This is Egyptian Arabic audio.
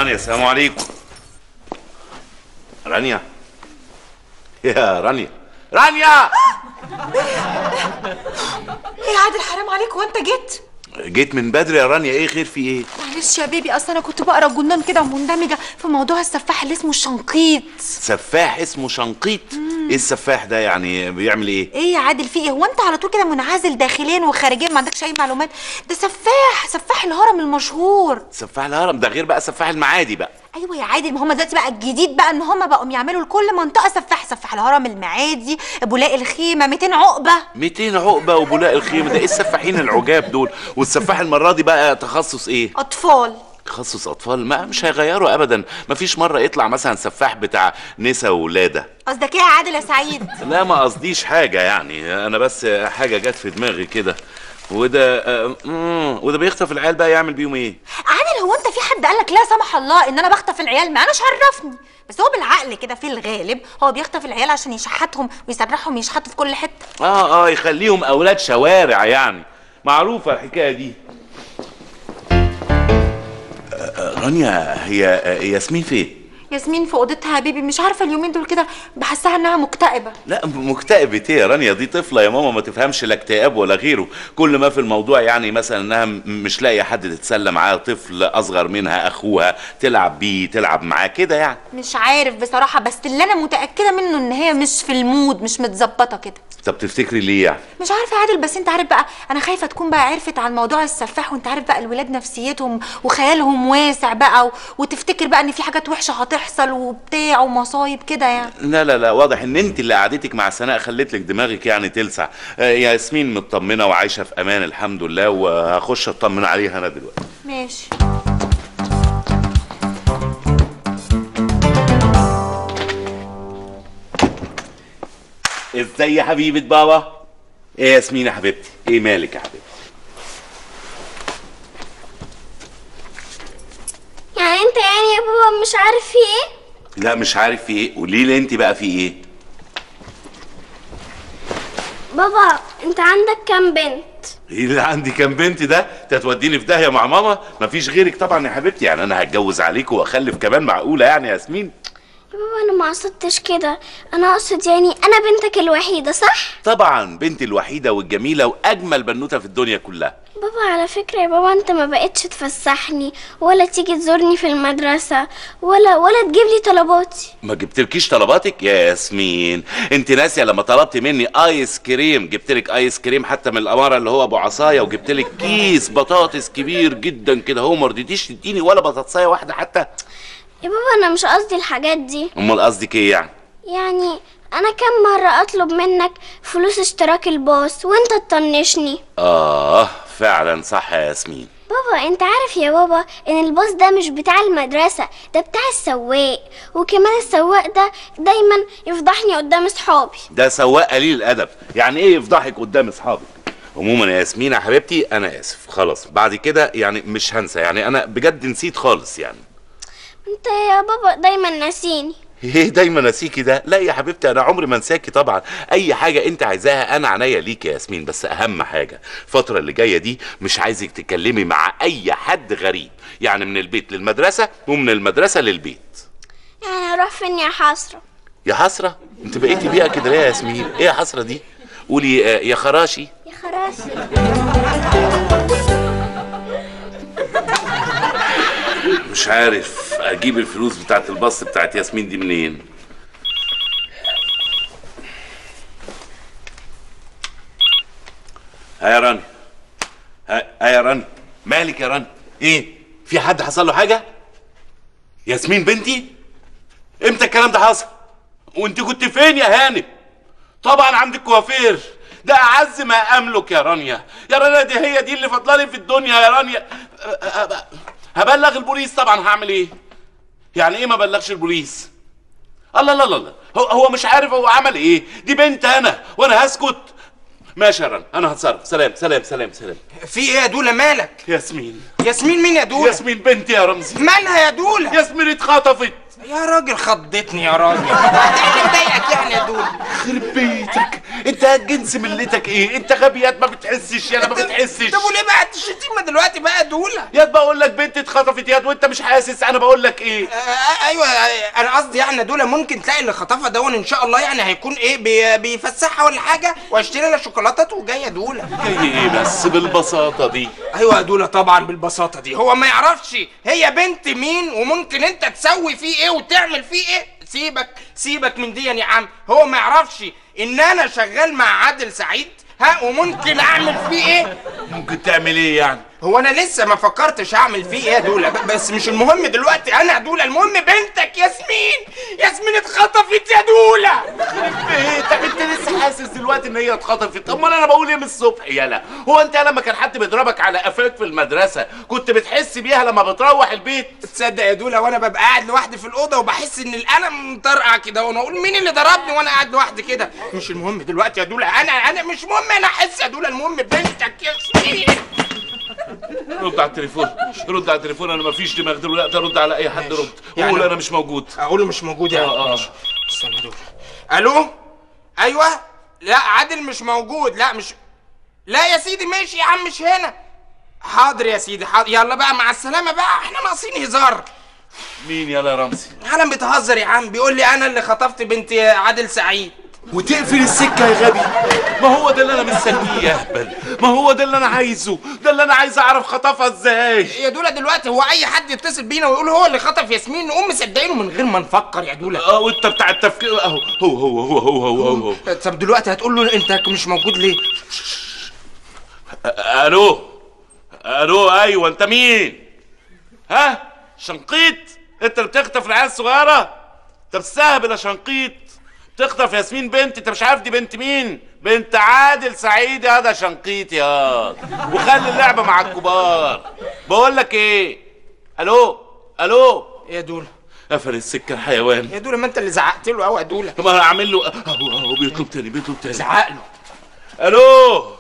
رانيا السلام عليكم رانيا يا رانيا رانيا ايه يا عادل حرام عليك وانت جيت جيت من بدري يا رانيا ايه خير في ايه معلش يا بيبي اصل انا كنت بقرا جنان كده ومندمجه في موضوع السفاح اللي اسمه الشنقيط سفاح اسمه شنقيط ايه السفاح ده يعني بيعمل ايه ايه يا عادل في ايه هو انت على طول كده منعزل داخليا وخارجيا ما عندكش اي معلومات ده سفاح سفاح الهرم المشهور سفاح الهرم ده غير بقى سفاح المعادي بقى ايوه يا عادل ما هم دلوقتي بقى الجديد بقى ان هم بقوا يعملوا لكل منطقه سفاح سفاح الهرم المعادي بولاق الخيمه 200 عقبه 200 عقبه وبولاق الخيمه ده ايه السفاحين العجاب دول والسفاح المره دي بقى تخصص ايه اطفال تخصص اطفال ما مش هيغيروا ابدا مفيش مره يطلع مثلا سفاح بتاع نسا وولاده قصدك ايه يا عادل يا سعيد لا ما قصديش حاجه يعني انا بس حاجه جت في دماغي كده وده آه، مم، وده بيخطف العيال بقى يعمل بيهم ايه عادل هو انت في حد قال لك لا سمح الله ان انا بخطف العيال ما اناش عرفني بس هو بالعقل كده في الغالب هو بيخطف العيال عشان يشحتهم ويسرحهم يشحتوا في كل حته اه اه يخليهم اولاد شوارع يعني معروفه الحكايه دي آه، آه، رانيا هي آه، ياسمين فين ياسمين في اوضتها يا بيبي مش عارفه اليومين دول كده بحسها انها مكتئبه لا م- مكتئبة ايه يا رانيا دي طفلة يا ماما ما تفهمش لا اكتئاب ولا غيره كل ما في الموضوع يعني مثلا انها م- مش لاقية حد تتسلى معاه طفل اصغر منها اخوها تلعب بيه تلعب معاه كده يعني مش عارف بصراحه بس اللي انا متاكده منه ان هي مش في المود مش متظبطه كده طب تفتكري ليه يعني مش عارفه يا عادل بس انت عارف بقى انا خايفه تكون بقى عرفت عن موضوع السفاح وانت عارف بقى الولاد نفسيتهم وخيالهم واسع بقى و... وتفتكر بقى ان في حاجات وحشه هتحصل وبتاع ومصايب كده يعني لا لا لا واضح ان انت اللي قعدتك مع سناء خلت لك دماغك يعني تلسع آه، ياسمين مطمنة وعايشة في امان الحمد لله وهخش اطمن عليها انا دلوقتي ماشي ازاي يا حبيبة بابا ايه يا ياسمين يا حبيبتي ايه مالك يا حبيبتي يعني انت يعني يا بابا مش عارف في ايه لا مش عارف في ايه قولي لي انت بقى في ايه بابا انت عندك كام بنت ايه اللي عندي كام بنت ده انت هتوديني في داهيه مع ماما مفيش غيرك طبعا يا حبيبتي يعني انا هتجوز عليك واخلف كمان معقوله يعني يا ياسمين يا بابا انا ما قصدتش كده انا اقصد يعني انا بنتك الوحيده صح طبعا بنتي الوحيده والجميله واجمل بنوته في الدنيا كلها بابا على فكره يا بابا انت ما بقتش تفسحني ولا تيجي تزورني في المدرسه ولا ولا تجيب لي طلباتي ما جبتلكيش طلباتك يا ياسمين انت ناسيه لما طلبت مني ايس كريم جبتلك ايس كريم حتى من الاماره اللي هو ابو عصايه وجبتلك كيس بطاطس كبير جدا كده هو ما رضيتيش تديني ولا بطاطسايه واحده حتى يا بابا انا مش قصدي الحاجات دي امال قصدك ايه يعني يعني انا كم مره اطلب منك فلوس اشتراك الباص وانت تطنشني اه فعلا صح يا ياسمين بابا انت عارف يا بابا ان الباص ده مش بتاع المدرسة ده بتاع السواق وكمان السواق ده دايما يفضحني قدام صحابي ده سواق قليل الادب يعني ايه يفضحك قدام اصحابك عموما يا ياسمين يا حبيبتي انا اسف خلاص بعد كده يعني مش هنسى يعني انا بجد نسيت خالص يعني انت يا بابا دايما ناسيني ايه دايما نسيكي ده لا يا حبيبتي انا عمري ما انساكي طبعا اي حاجه انت عايزاها انا عنيا ليك يا ياسمين بس اهم حاجه الفتره اللي جايه دي مش عايزك تتكلمي مع اي حد غريب يعني من البيت للمدرسه ومن المدرسه للبيت يعني اروح فين يا حسرة يا حسره انت بقيتي بيها كده ليه يا ياسمين ايه يا حسره دي قولي آه، يا خراشي يا خراشي مش عارف اجيب الفلوس بتاعت الباص بتاعت ياسمين دي منين ها يا راني ها ها يا راني مالك يا راني ايه في حد حصل له حاجه ياسمين بنتي امتى الكلام ده حصل وانت كنت فين يا هانم طبعا عند الكوافير ده اعز ما املك يا رانيا يا رانيا دي هي دي اللي فاضله لي في الدنيا يا رانيا أ- أ- أ- هبلغ البوليس طبعا هعمل ايه يعني ايه ما بلغش البوليس الله لا لا لا هو هو مش عارف هو عمل ايه دي بنت انا وانا هسكت ماشي يا رنا انا هتصرف سلام سلام سلام سلام في ايه يا دوله مالك ياسمين ياسمين مين يا دوله ياسمين بنتي يا رمزي مالها يا دوله ياسمين اتخطفت يا راجل خضتني يا راجل ايه اللي مضايقك يعني يا دوله يخرب بيتك انت جنس ملتك ايه انت غبيات ما بتحسش يالا ما بتحسش طب وليه بقى الشتيمه دلوقتي بقى دوله ياد بقول لك بنت اتخطفت ياد وانت مش حاسس انا بقول لك ايه آه ايوه آه، انا قصدي يعني دول ممكن تلاقي اللي خطفها دون ان شاء الله يعني هيكون ايه بي بيفسحها ولا حاجه واشتري لها شوكولاتات وجايه دوله جاي ايه بس بالبساطه دي ايوه يا دوله طبعا بالبساطه دي هو ما يعرفش هي بنت مين وممكن انت تسوي فيه ايه وتعمل فيه ايه سيبك سيبك من دي يا عم هو ما يعرفش ان انا شغال مع عادل سعيد ها وممكن اعمل فيه ايه ممكن تعمل ايه يعني هو انا لسه ما فكرتش اعمل فيه ايه يا دوله ب- بس مش المهم دلوقتي انا يا دوله المهم بنتك ياسمين ياسمين اتخطفت يا دوله ايه طب انت لسه حاسس دلوقتي ان هي اتخطفت امال انا بقول ايه من الصبح يالا هو انت لما كان حد بيضربك على قفاك في المدرسه كنت بتحس بيها لما بتروح البيت تصدق يا دوله وانا ببقى قاعد لوحدي في الاوضه وبحس ان القلم مطرقع كده وانا اقول مين اللي ضربني وانا قاعد لوحدي كده مش المهم دلوقتي يا دوله انا انا مش مهم انا احس يا دوله المهم بنتك ياسمين رد على التليفون رد على التليفون انا مفيش دماغ دلوقتي ارد على اي حد رد يعني- قول انا مش موجود اقوله مش موجود يعني اه اه استنى يا دوله الو ايوه لا عادل مش موجود لا مش لا يا سيدي ماشي يا عم مش هنا حاضر يا سيدي حاضر يلا بقى مع السلامه بقى احنا ناقصين هزار مين يالا يا رمزي عالم بتهزر يا عم بيقول لي انا اللي خطفت بنت عادل سعيد وتقفل السكه يا غبي ما هو ده اللي انا مستنيه يا اهبل ما هو ده اللي انا عايزه ده اللي انا عايز اعرف خطفها ازاي يا دولا دلوقتي هو اي حد يتصل بينا ويقول هو اللي خطف ياسمين نقوم مصدقينه من غير ما نفكر يا دولا اه وانت بتاع التفكير اهو هو هو هو هو هو هو, هو. طب دلوقتي هتقول له انت مش موجود ليه الو الو ايوه انت مين ها شنقيط انت اللي بتخطف العيال الصغيره انت بتستهبل يا شنقيط تخطف ياسمين بنت انت مش عارف دي بنت مين بنت عادل سعيد هذا شنقيط يا وخلي اللعبه مع الكبار بقول لك ايه الو الو إيه يا دولا قفل السكه الحيوان يا دولا ما انت اللي زعقت له قوي يا دولا طب انا هعمل له اهو اهو بيطلب تاني بيطلب تاني زعق له الو